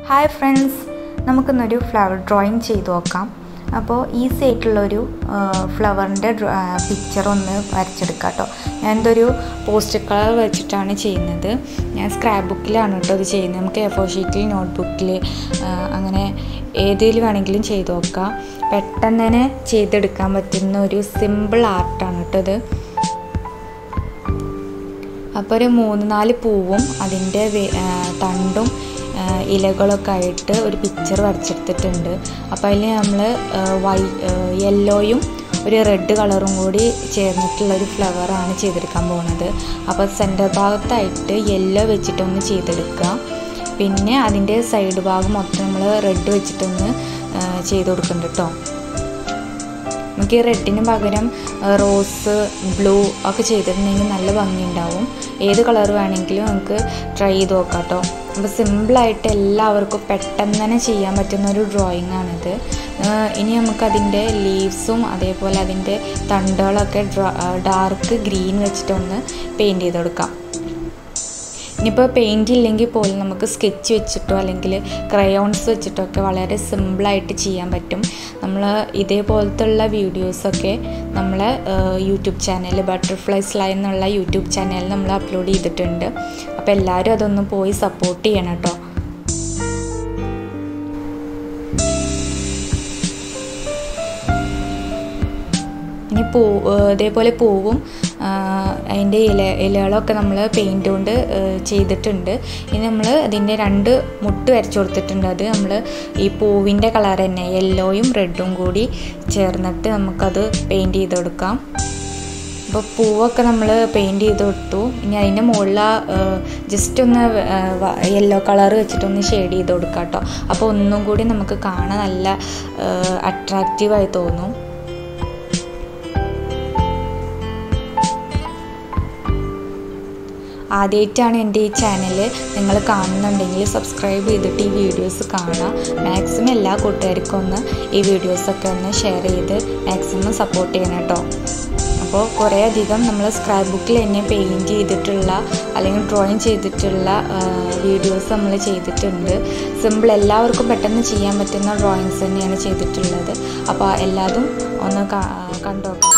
hi friends നമുക്കിന്നൊരു flower drawing ചെയ്ത് നോക്കാം അപ്പോൾ ഈസി ആയിട്ടുള്ളൊരു ഫ്ലവറിൻ്റെ പിക്ചർ ഒന്ന് വരച്ചെടുക്കാം കേട്ടോ ഞാൻ എന്തൊരു പോസ്റ്റ് കളർ വെച്ചിട്ടാണ് ചെയ്യുന്നത് ഞാൻ സ്ക്രാപ്പ് ബുക്കിലാണ് കേട്ടോ ഇത് ചെയ്യുന്നത് നമുക്ക് എ ഫോർ ഷീറ്റിൽ നോട്ട് ബുക്കിൽ അങ്ങനെ ഏതിൽ വേണമെങ്കിലും ചെയ്ത് നോക്കാം പെട്ടെന്ന് തന്നെ ചെയ്തെടുക്കാൻ പറ്റുന്ന ഒരു സിമ്പിൾ ആർട്ടാണ് കേട്ടോ ഇത് അപ്പോൾ ഒരു മൂന്ന് നാല് പൂവും അതിൻ്റെ തണ്ടും ഇലകളൊക്കെ ആയിട്ട് ഒരു പിക്ചർ വരച്ചെടുത്തിട്ടുണ്ട് അപ്പോൾ അതിൽ നമ്മൾ വൈ യെല്ലോയും ഒരു റെഡ് കളറും കൂടി ചേർന്നിട്ടുള്ള ഒരു ഫ്ലവറാണ് ചെയ്തെടുക്കാൻ പോകുന്നത് അപ്പോൾ സെൻറ്റർ ഭാഗത്തായിട്ട് യെല്ലോ വെച്ചിട്ടൊന്ന് ചെയ്തെടുക്കുക പിന്നെ അതിൻ്റെ സൈഡ് ഭാഗം മൊത്തം നമ്മൾ റെഡ് വെച്ചിട്ടൊന്ന് ചെയ്ത് കൊടുക്കുന്നുണ്ട് കേട്ടോ നമുക്ക് ഈ റെഡിന് പകരം റോസ് ബ്ലൂ ഒക്കെ ചെയ്തിട്ടുണ്ടെങ്കിൽ നല്ല ഭംഗിയുണ്ടാവും ഏത് കളർ വേണമെങ്കിലും നമുക്ക് ട്രൈ ചെയ്ത് നോക്കാം കേട്ടോ അപ്പോൾ സിമ്പിളായിട്ട് എല്ലാവർക്കും പെട്ടെന്ന് തന്നെ ചെയ്യാൻ പറ്റുന്ന ഒരു ഡ്രോയിങ് ആണിത് ഇനി നമുക്കതിൻ്റെ ലീവ്സും അതേപോലെ അതിൻ്റെ തണ്ടുകളൊക്കെ ഡാർക്ക് ഗ്രീൻ വെച്ചിട്ടൊന്ന് പെയിൻറ്റ് ചെയ്ത് കൊടുക്കാം ഇനിയിപ്പോൾ പെയിൻറ്റ് ഇല്ലെങ്കിൽ പോലും നമുക്ക് സ്കെച്ച് വെച്ചിട്ടോ അല്ലെങ്കിൽ ക്രയോൺസ് വെച്ചിട്ടോ ഒക്കെ വളരെ സിമ്പിളായിട്ട് ചെയ്യാൻ പറ്റും നമ്മൾ ഇതേപോലത്തുള്ള വീഡിയോസൊക്കെ നമ്മൾ യൂട്യൂബ് ചാനൽ ബട്ടർഫ്ലൈസ് ലൈൻ എന്നുള്ള യൂട്യൂബ് ചാനലിൽ നമ്മൾ അപ്ലോഡ് ചെയ്തിട്ടുണ്ട് അപ്പോൾ എല്ലാവരും അതൊന്ന് പോയി സപ്പോർട്ട് ചെയ്യണം കേട്ടോ ഇനി പൂ ഇതേപോലെ പൂവും അതിൻ്റെ ഇല ഇലകളൊക്കെ നമ്മൾ പെയിൻറ്റ് കൊണ്ട് ചെയ്തിട്ടുണ്ട് ഇനി നമ്മൾ അതിൻ്റെ രണ്ട് മുട്ട് വരച്ചു കൊടുത്തിട്ടുണ്ട് അത് നമ്മൾ ഈ പൂവിൻ്റെ കളർ തന്നെ യെല്ലോയും റെഡും കൂടി ചേർന്നിട്ട് നമുക്കത് പെയിൻറ്റ് ചെയ്ത് കൊടുക്കാം അപ്പോൾ പൂവൊക്കെ നമ്മൾ പെയിൻറ്റ് ചെയ്ത് കൊടുത്തു ഇനി അതിൻ്റെ മുകളിൽ ജസ്റ്റ് ഒന്ന് യെല്ലോ കളർ വെച്ചിട്ടൊന്ന് ഷെയ്ഡ് ചെയ്ത് കൊടുക്കാം കേട്ടോ അപ്പോൾ ഒന്നും കൂടി നമുക്ക് കാണാൻ നല്ല അട്രാക്റ്റീവായി തോന്നും ആദ്യമായിട്ടാണ് എൻ്റെ ഈ ചാനൽ നിങ്ങൾ കാണുന്നുണ്ടെങ്കിൽ സബ്സ്ക്രൈബ് ചെയ്തിട്ട് ഈ വീഡിയോസ് കാണാം മാക്സിമം എല്ലാ കൂട്ടുകാർക്കും ഒന്ന് ഈ വീഡിയോസൊക്കെ ഒന്ന് ഷെയർ ചെയ്ത് മാക്സിമം സപ്പോർട്ട് ചെയ്യണം കേട്ടോ അപ്പോൾ കുറേ അധികം നമ്മൾ സ്ക്രാപ്പ് ബുക്കിൽ തന്നെ പെയിൻറ്റ് ചെയ്തിട്ടുള്ള അല്ലെങ്കിൽ ഡ്രോയിങ് ചെയ്തിട്ടുള്ള വീഡിയോസ് നമ്മൾ ചെയ്തിട്ടുണ്ട് സിമ്പിൾ എല്ലാവർക്കും പെട്ടെന്ന് ചെയ്യാൻ പറ്റുന്ന ഡ്രോയിങ്സ് തന്നെയാണ് ചെയ്തിട്ടുള്ളത് അപ്പോൾ എല്ലാതും ഒന്ന് കണ്ടോക്കാം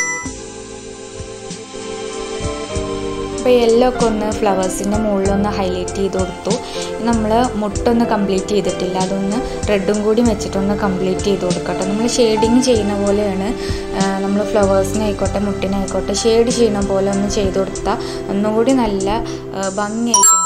അപ്പോൾ യെല്ലോ ഒക്കെ ഒന്ന് ഫ്ലവേഴ്സിൻ്റെ മുകളിലൊന്ന് ഹൈലൈറ്റ് ചെയ്ത് കൊടുത്തു നമ്മൾ മുട്ടൊന്ന് കംപ്ലീറ്റ് ചെയ്തിട്ടില്ല അതൊന്ന് റെഡും കൂടി വെച്ചിട്ടൊന്ന് കംപ്ലീറ്റ് ചെയ്ത് കൊടുക്കട്ടെ നമ്മൾ ഷെയ്ഡിങ് ചെയ്യുന്ന പോലെയാണ് നമ്മൾ ഫ്ലവേഴ്സിനായിക്കോട്ടെ മുട്ടിനായിക്കോട്ടെ ഷെയ്ഡ് ചെയ്യുന്ന പോലെ ഒന്ന് ചെയ്ത് കൊടുത്താൽ ഒന്നും കൂടി നല്ല ഭംഗിയായിട്ടുണ്ടാവും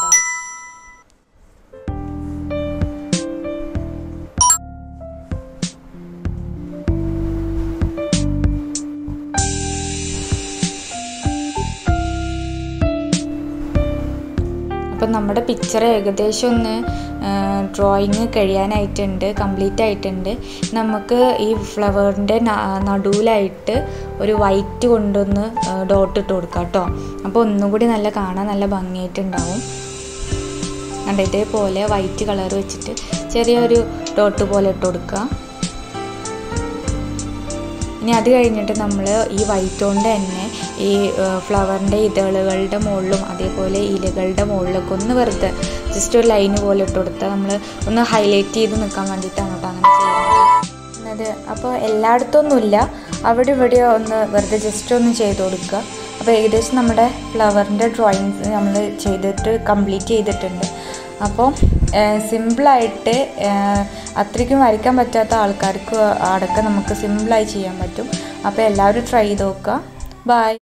അപ്പം നമ്മുടെ പിക്ചർ ഏകദേശം ഒന്ന് ഡ്രോയിങ് കഴിയാനായിട്ടുണ്ട് കംപ്ലീറ്റ് ആയിട്ടുണ്ട് നമുക്ക് ഈ ഫ്ലവറിൻ്റെ നടുവിലായിട്ട് ഒരു വൈറ്റ് കൊണ്ടൊന്ന് ഡോട്ട് ഇട്ട് കൊടുക്കാം കേട്ടോ അപ്പോൾ ഒന്നും കൂടി നല്ല കാണാൻ നല്ല ഭംഗിയായിട്ടുണ്ടാവും കണ്ട ഇതേപോലെ വൈറ്റ് കളർ വെച്ചിട്ട് ചെറിയൊരു ഡോട്ട് പോലെ ഇട്ട് കൊടുക്കുക ഇനി അത് കഴിഞ്ഞിട്ട് നമ്മൾ ഈ വൈറ്റ് കൊണ്ട് തന്നെ ഈ ഫ്ലവറിൻ്റെ ഇതളുകളുടെ മുകളിലും അതേപോലെ ഇലകളുടെ മുകളിലൊക്കെ ഒന്ന് വെറുതെ ജസ്റ്റ് ഒരു ലൈന് പോലെ ഇട്ട് കൊടുത്താൽ നമ്മൾ ഒന്ന് ഹൈലൈറ്റ് ചെയ്ത് നിൽക്കാൻ വേണ്ടിയിട്ടാണ് കേട്ടോ അങ്ങനെ ചെയ്യുന്നത് അപ്പോൾ എല്ലായിടത്തൊന്നുമില്ല അവിടെ ഇവിടെ ഒന്ന് വെറുതെ ജസ്റ്റ് ഒന്ന് ചെയ്ത് കൊടുക്കുക അപ്പോൾ ഏകദേശം നമ്മുടെ ഫ്ലവറിൻ്റെ ഡ്രോയിങ്സ് നമ്മൾ ചെയ്തിട്ട് കംപ്ലീറ്റ് ചെയ്തിട്ടുണ്ട് അപ്പോൾ സിമ്പിളായിട്ട് അത്രയ്ക്കും വരയ്ക്കാൻ പറ്റാത്ത ആൾക്കാർക്ക് അടക്കം നമുക്ക് സിമ്പിളായി ചെയ്യാൻ പറ്റും അപ്പോൾ എല്ലാവരും ട്രൈ ചെയ്ത് നോക്കുക ബായ്